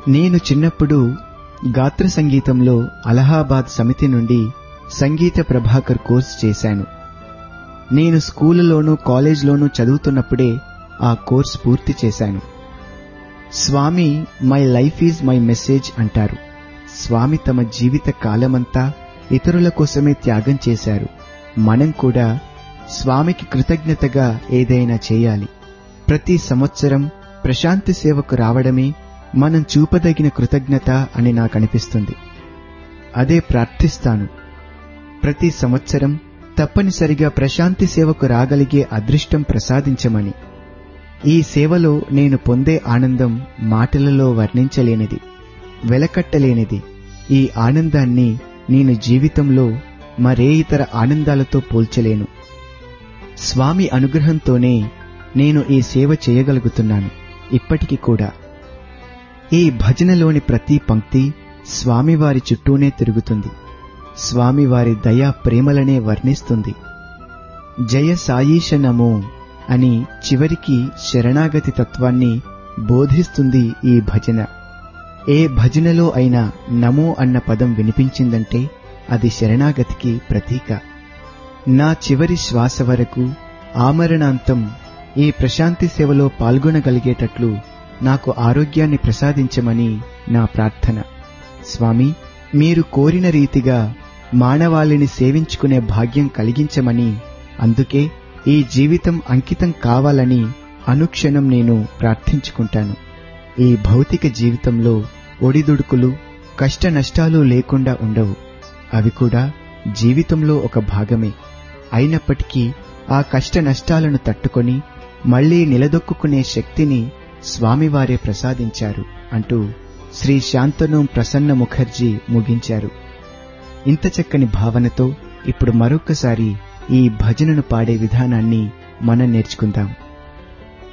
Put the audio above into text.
నేను చిన్నప్పుడు గాత్ర సంగీతంలో అలహాబాద్ సమితి నుండి సంగీత ప్రభాకర్ కోర్సు చేశాను నేను స్కూలులోనూ కాలేజ్లోనూ చదువుతున్నప్పుడే ఆ కోర్స్ పూర్తి చేశాను స్వామి my life is my message అంటారు స్వామి తమ జీవిత కాలమంతా ఇతరుల కోసమే త్యాగం చేశారు మనం కూడా స్వామికి కృతజ్ఞతగా ఏదైనా చేయాలి ప్రతి సంవత్సరం ప్రశాంతి సేవకు రావడమే మనం చూపదగిన కృతజ్ఞత అని నాకు అనిపిస్తుంది అదే ప్రార్థిస్తాను ప్రతి సంవత్సరం తప్పనిసరిగా ప్రశాంతి సేవకు రాగలిగే అదృష్టం ప్రసాదించమని ఈ సేవలో నేను పొందే ఆనందం మాటలలో వర్ణించలేనిది వెలకట్టలేనిది ఈ ఆనందాన్ని నేను జీవితంలో మరే ఇతర ఆనందాలతో పోల్చలేను స్వామి అనుగ్రహంతోనే నేను ఈ సేవ చేయగలుగుతున్నాను ఇప్పటికి కూడా ఈ భజనలోని ప్రతి పంక్తి స్వామివారి చుట్టూనే తిరుగుతుంది స్వామివారి దయా ప్రేమలనే వర్ణిస్తుంది జయ సాయీష నమో అని చివరికి శరణాగతి తత్వాన్ని బోధిస్తుంది ఈ భజన ఏ భజనలో అయినా నమో అన్న పదం వినిపించిందంటే అది శరణాగతికి ప్రతీక నా చివరి శ్వాస వరకు ఆమరణాంతం ఈ ప్రశాంతి సేవలో పాల్గొనగలిగేటట్లు నాకు ఆరోగ్యాన్ని ప్రసాదించమని నా ప్రార్థన స్వామి మీరు కోరిన రీతిగా మానవాళిని సేవించుకునే భాగ్యం కలిగించమని అందుకే ఈ జీవితం అంకితం కావాలని అనుక్షణం నేను ప్రార్థించుకుంటాను ఈ భౌతిక జీవితంలో ఒడిదుడుకులు కష్ట నష్టాలు లేకుండా ఉండవు అవి కూడా జీవితంలో ఒక భాగమే అయినప్పటికీ ఆ కష్ట నష్టాలను తట్టుకొని మళ్లీ నిలదొక్కునే శక్తిని స్వామివారే ప్రసాదించారు అంటూ శ్రీ శాంతను ప్రసన్న ముఖర్జీ ముగించారు ఇంత చక్కని భావనతో ఇప్పుడు మరొక్కసారి ఈ భజనను పాడే విధానాన్ని మనం నేర్చుకుందాం